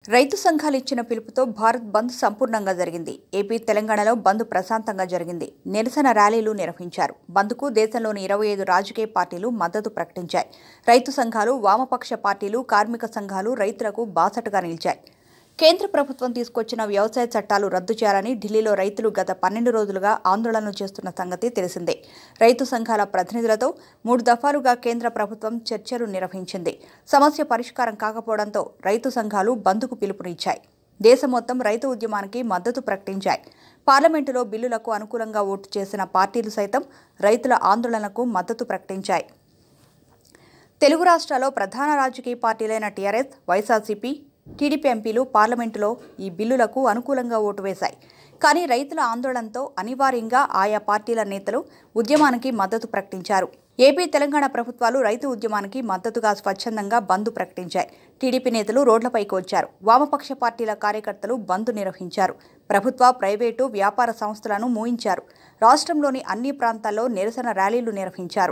రైతు సంఘాలు ఇచ్చిన పిలుపుతో భారత్ బంద్ సంపూర్ణంగా జరిగింది ఏపీ తెలంగాణలో బంద్ ప్రశాంతంగా జరిగింది నిరసన ర్యాలీలు నిర్వహించారు బంద్కు దేశంలోని ఇరవై ఐదు రాజకీయ పార్టీలు మద్దతు ప్రకటించాయి రైతు సంఘాలు వామపక్ష పార్టీలు కార్మిక సంఘాలు రైతులకు బాసటగా నిలిచాయి కేంద్ర ప్రభుత్వం తీసుకొచ్చిన వ్యవసాయ చట్టాలు రద్దు చేయాలని ఢిల్లీలో రైతులు గత పన్నెండు రోజులుగా ఆందోళనలు చేస్తున్న సంగతి తెలిసిందే రైతు సంఘాల ప్రతినిధులతో మూడు దఫాలుగా కేంద్ర ప్రభుత్వం చర్చలు నిర్వహించింది సమస్య పరిష్కారం కాకపోవడంతో రైతు సంఘాలు బంద్కు పిలుపునిచ్చాయి దేశం మొత్తం రైతు ఉద్యమానికి మద్దతు ప్రకటించాయి పార్లమెంటులో బిల్లులకు అనుకూలంగా ఓటు చేసిన పార్టీలు సైతం రైతుల ఆందోళనకు మద్దతు ప్రకటించాయి తెలుగు రాష్ట్రాల్లో ప్రధాన రాజకీయ పార్టీలైన టీఆర్ఎస్ వైఎస్ఆర్సీపీ టీడీపీ ఎంపీలు పార్లమెంటులో ఈ బిల్లులకు అనుకూలంగా ఓటు వేశాయి కానీ రైతుల ఆందోళనతో అనివార్యంగా ఆయా పార్టీల నేతలు ఉద్యమానికి మద్దతు ప్రకటించారు ఏపీ తెలంగాణ ప్రభుత్వాలు రైతు ఉద్యమానికి మద్దతుగా స్వచ్ఛందంగా బంద్ ప్రకటించాయి టీడీపీ నేతలు రోడ్లపైకి వచ్చారు వామపక్ష పార్టీల కార్యకర్తలు బంద్ నిర్వహించారు ప్రభుత్వ ప్రైవేటు వ్యాపార సంస్థలను మూయించారు రాష్ట్రంలోని అన్ని ప్రాంతాల్లో నిరసన ర్యాలీలు నిర్వహించారు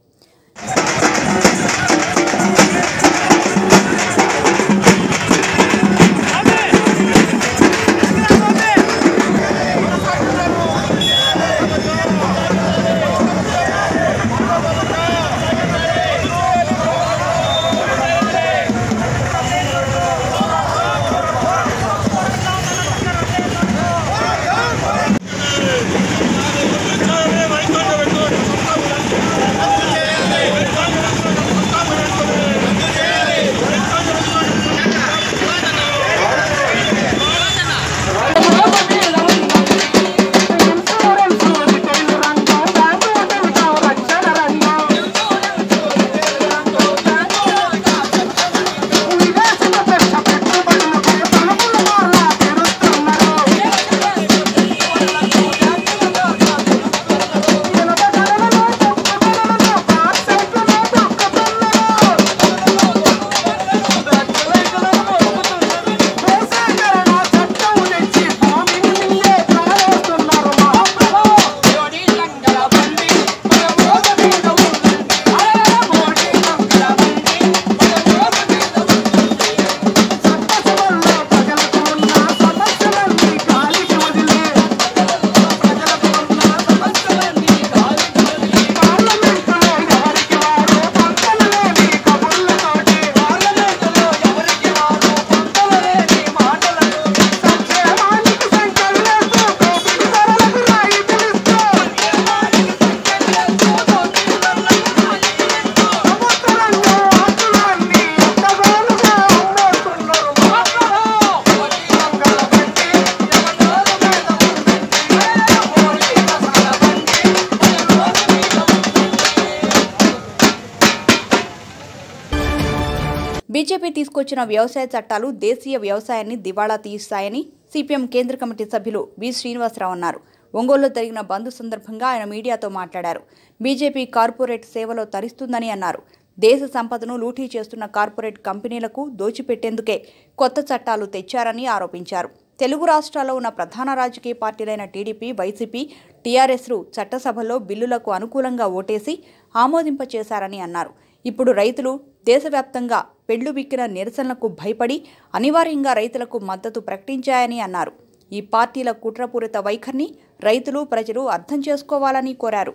బీజేపీ తీసుకొచ్చిన వ్యవసాయ చట్టాలు దేశీయ వ్యవసాయాన్ని దివాళా తీస్తాయని సిపిఎం కేంద్ర కమిటీ సభ్యులు వి శ్రీనివాసరావు అన్నారు ఒంగోలులో జరిగిన బంద్ సందర్భంగా ఆయన మీడియాతో మాట్లాడారు బీజేపీ కార్పొరేట్ సేవలో తరిస్తుందని అన్నారు దేశ సంపదను లూటీ చేస్తున్న కార్పొరేట్ కంపెనీలకు దోచిపెట్టేందుకే కొత్త చట్టాలు తెచ్చారని ఆరోపించారు తెలుగు రాష్ట్రాల్లో ఉన్న ప్రధాన రాజకీయ పార్టీలైన టీడీపీ వైసీపీ టీఆర్ఎస్లు చట్టసభలో బిల్లులకు అనుకూలంగా ఓటేసి ఆమోదింపచేశారని అన్నారు ఇప్పుడు రైతులు దేశవ్యాప్తంగా పెళ్లుబిక్కిన నిరసనలకు భయపడి అనివార్యంగా రైతులకు మద్దతు ప్రకటించాయని అన్నారు ఈ పార్టీల కుట్రపూరిత వైఖరిని రైతులు ప్రజలు అర్థం చేసుకోవాలని కోరారు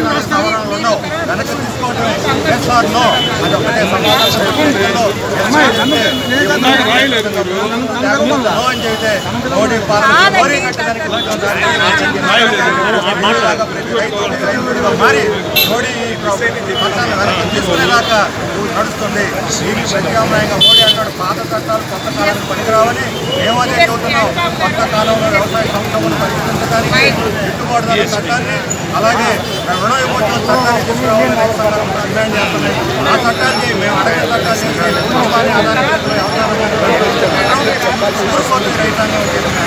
సవరణలను వెనక్కి తీసుకోవడం yes or no అది ఒకటే సమాధానం నో అని చెబితే మోడీ పాలన మోడీ కట్టడానికి మారి మోడీ చట్టాలను వెనక్కి తీసుకునేలాగా నడుస్తుంది దీనికి ప్రత్యామ్నాయంగా మోడీ అంటాడు పాత చట్టాలు కొత్త కాలానికి పనికిరావని మేమదే చెబుతున్నాం కొత్త కాలంలో వ్యవసాయ సంస్థలను పరిష్కరించడానికి గిట్టుబాటు ధర చట్టాన్ని అలాగే రుణ విమోచన చట్టాన్ని తీసుకురావాలని రైతు సంఘాలు డిమాండ్ చేస్తున్నాయి ఆ చట్టాన్ని మేము అడగిన చట్టాన్ని కుటుంబాన్ని ఆధారపడి ఊరుకోతుంది రైతాంగం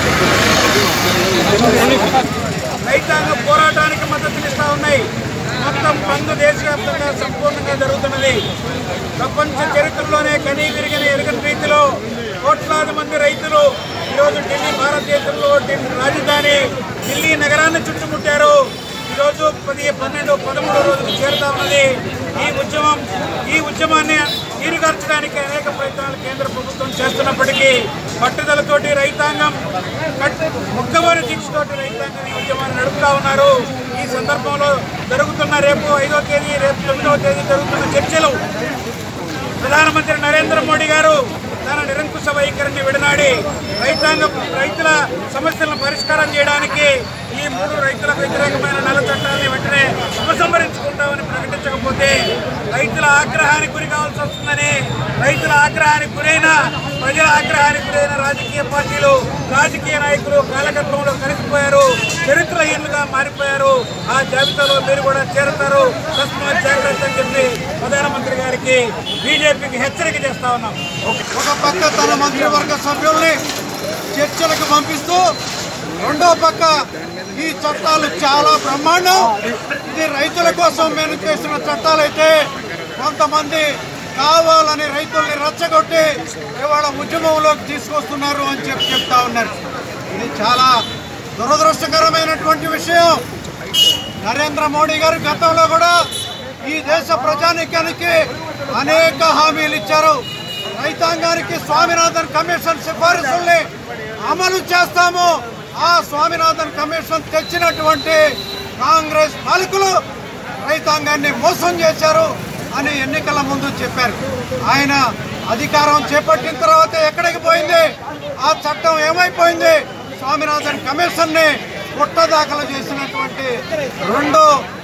రైతాంగ పోరాటానికి మద్దతునిస్తా ఉన్నాయి మొత్తం బంద్ దేశవ్యాప్తంగా సంపూర్ణంగా జరుగుతున్నది ప్రపంచ చరిత్రలోనే కనీ విరిగిన ఎరగని రీతిలో కోట్లాది మంది రైతులు ఈరోజు ఢిల్లీ భారతదేశంలో ఢిల్లీ రాజధాని ఢిల్లీ నగరాన్ని చుట్టుముట్టారు ఈరోజు పది పన్నెండు పదమూడు రోజులు చేరుతా ఉన్నది ఈ ఉద్యమం ఈ ఉద్యమాన్ని ఈ నీరుగార్చడానికి అనేక ప్రయత్నాలు కేంద్ర ప్రభుత్వం చేస్తున్నప్పటికీ పట్టుదలతోటి రైతాంగం కట్- ముక్కవరి దీక్షతోటి రైతాంగం ఈ ఉద్యమాన్ని నడుపుతా ఉన్నారు ఈ సందర్భంలో జరుగుతున్న రేపు ఐదో తేదీ రేపు తొమ్మిదవ తేదీ జరుగుతున్న చర్చలు ప్రధానమంత్రి నరేంద్ర మోడీ గారు తన నిరంకుశ వైఖరిని విడనాడి రైతాంగం రైతుల సమస్యలను పరిష్కారం చేయడానికి ఈ మూడు రైతులకు వ్యతిరేకమైన నల్ల చట్టాలని వెంటనే ఉపసంహరించుకుంటామని ప్రకటించకపోతే రైతుల ఆగ్రహానికి గురి కావాల్సి వస్తుందని రైతుల ఆగ్రహానికి గురైన ప్రజల ఆగ్రహానికి గురైన రాజకీయ పార్టీలు రాజకీయ నాయకులు కాలకత్వంలో కలిసిపోయారు చరిత్రహీనులుగా మారిపోయారు ఆ జాబితాలో మీరు కూడా చేరుతారు తస్మాత్ జాగ్రత్త అని చెప్పి ప్రధానమంత్రి గారికి బీజేపీకి హెచ్చరిక చేస్తా ఉన్నాం ఒక పక్క తన మంత్రివర్గ సభ్యుల్ని చర్చలకు పంపిస్తూ రెండో పక్క ఈ చట్టాలు చాలా బ్రహ్మాండం ఇది రైతుల కోసం మేము చేసిన చట్టాలైతే కొంతమంది కావాలని రైతుల్ని రెచ్చగొట్టి ఇవాళ ఉద్యమంలోకి తీసుకొస్తున్నారు అని చెప్పి చెప్తా ఉన్నారు ఇది చాలా దురదృష్టకరమైనటువంటి విషయం నరేంద్ర మోడీ గారు గతంలో కూడా ఈ దేశ ప్రజానికానికి అనేక హామీలు ఇచ్చారు రైతాంగానికి స్వామినాథన్ కమిషన్ సిఫారసుల్ని అమలు చేస్తాము ఆ స్వామినాథన్ కమిషన్ తెచ్చినటువంటి కాంగ్రెస్ పాలకులు రైతాంగాన్ని మోసం చేశారు అని ఎన్నికల ముందు చెప్పారు ఆయన అధికారం చేపట్టిన తర్వాత ఎక్కడికి పోయింది ఆ చట్టం ఏమైపోయింది స్వామినాథన్ కమిషన్ని పుట్ట దాఖలు చేసినటువంటి రెండో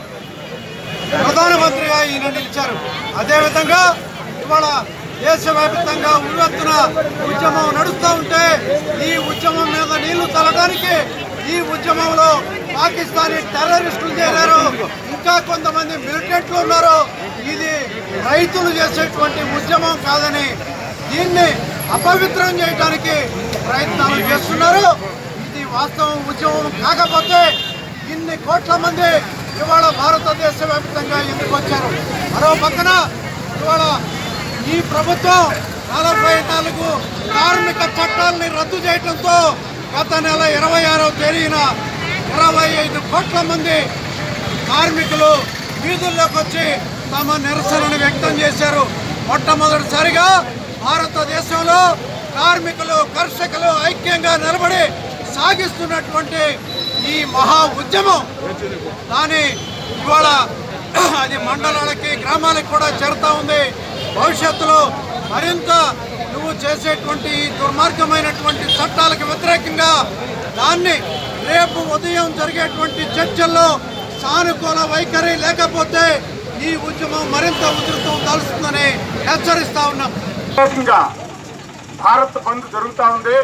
ప్రధానమంత్రిగా ఈయన నిలిచారు అదేవిధంగా ఇవాళ దేశవ్యాప్తంగా ఉవ్వెత్తున ఉద్యమం నడుస్తూ ఉంటే ఈ ఉద్యమం మీద నీళ్లు చల్లడానికి ఈ ఉద్యమంలో పాకిస్తానీ టెర్రరిస్టులు చేరారు ఇంకా కొంతమంది మిలిటెంట్లు ఉన్నారు ఇది రైతులు చేసేటువంటి ఉద్యమం కాదని దీన్ని అపవిత్రం చేయడానికి ప్రయత్నాలు చేస్తున్నారు ఇది వాస్తవం ఉద్యమం కాకపోతే ఇన్ని కోట్ల మంది ఇవాళ భారతదేశ వ్యాప్తంగా ఎందుకు వచ్చారు మరో పక్కన ఇవాళ ఈ ప్రభుత్వం నలభై నాలుగు కార్మిక చట్టాలని రద్దు చేయడంతో గత నెల ఇరవై ఆరవ తేదీన ఇరవై ఐదు కోట్ల మంది కార్మికులు వీధుల్లోకి వచ్చి తమ నిరసనను వ్యక్తం చేశారు మొట్టమొదటిసారిగా భారతదేశంలో కార్మికులు కర్షకులు ఐక్యంగా నిలబడి సాగిస్తున్నటువంటి ఈ మహా ఉద్యమం దాని ఇవాళ అది మండలాలకి గ్రామాలకు కూడా చేరుతా ఉంది భవిష్యత్తులో మరింత నువ్వు చేసేటువంటి ఈ దుర్మార్గమైనటువంటి చట్టాలకు వ్యతిరేకంగా దాన్ని రేపు ఉదయం జరిగేటువంటి చర్చల్లో సానుకూల వైఖరి లేకపోతే ఈ ఉద్యమం మరింత ఉధృతం తలుస్తుందని హెచ్చరిస్తా ఉన్నాం వ్యతిరేకంగా భారత్ బంద్ జరుగుతా ఉంది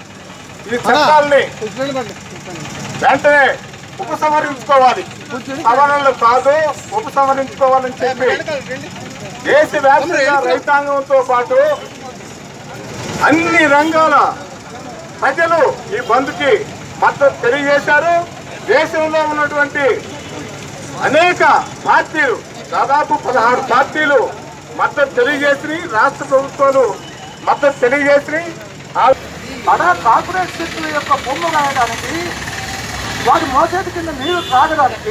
ఈ చట్టాలని వెంటనే ఉపసంహరించుకోవాలి సవరణలు కాదు ఉపసంహరించుకోవాలని చెప్పి దేశవ్యాప్తంగా రైతాంగంతో పాటు అన్ని రంగాల ప్రజలు ఈ బంద్కి మద్దతు తెలియజేశారు దేశంలో ఉన్నటువంటి అనేక పార్టీలు దాదాపు పదహారు పార్టీలు మద్దతు తెలియజేసి రాష్ట్ర ప్రభుత్వాలు మద్దతు తెలియజేసి మన కార్పొరేట్ శక్తుల యొక్క బొమ్మ రాయడానికి వారి మోసేటి కింద నీరు తాగడానికి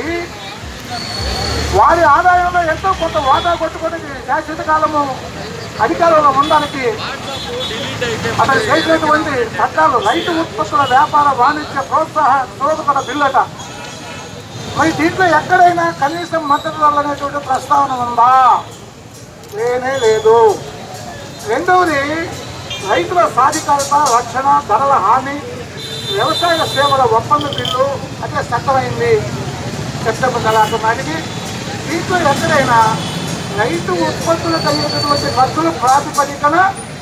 వారి ఆదాయంలో ఎంతో కొంత వాటా కొట్టుకొని శాశ్వత కాలము అధికారంలో ఉండడానికి అతను చేసినటువంటి చట్టాలు రైతు ఉత్పత్తుల వ్యాపార వాణిజ్య ప్రోత్సాహ నిరోధకత బిల్లట మరి దీంట్లో ఎక్కడైనా కనీసం మద్దతు ధరలు అనేటువంటి ప్రస్తావన ఉందా లేనే లేదు రెండవది రైతుల సాధికారత రక్షణ ధరల హామీ వ్యవసాయ సేవల ఒప్పంద బిల్లు అంటే చట్టమైంది సెప్టెంబర్ నెలకు నాటికి దీంట్లో ఎక్కడైనా రైతు ఉత్పత్తులు కలిగినటువంటి ఖర్చుల ప్రాతిపదికన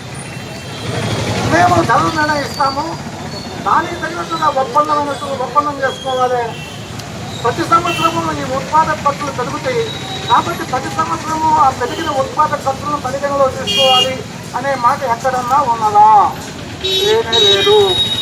మేము ధరలు నిర్ణయిస్తాము దానికి తగినట్టుగా ఒప్పందం అన్నట్టు ఒప్పందం చేసుకోవాలి ప్రతి సంవత్సరము ఈ ఉత్పాదక ఖర్చులు పెరుగుతాయి కాబట్టి ప్రతి సంవత్సరము ఆ పెరిగిన ఉత్పాదక ఖర్చులను పరిగణలో తీసుకోవాలి అనే మాట ఎక్కడన్నా ఉన్నదా లేనే లేదు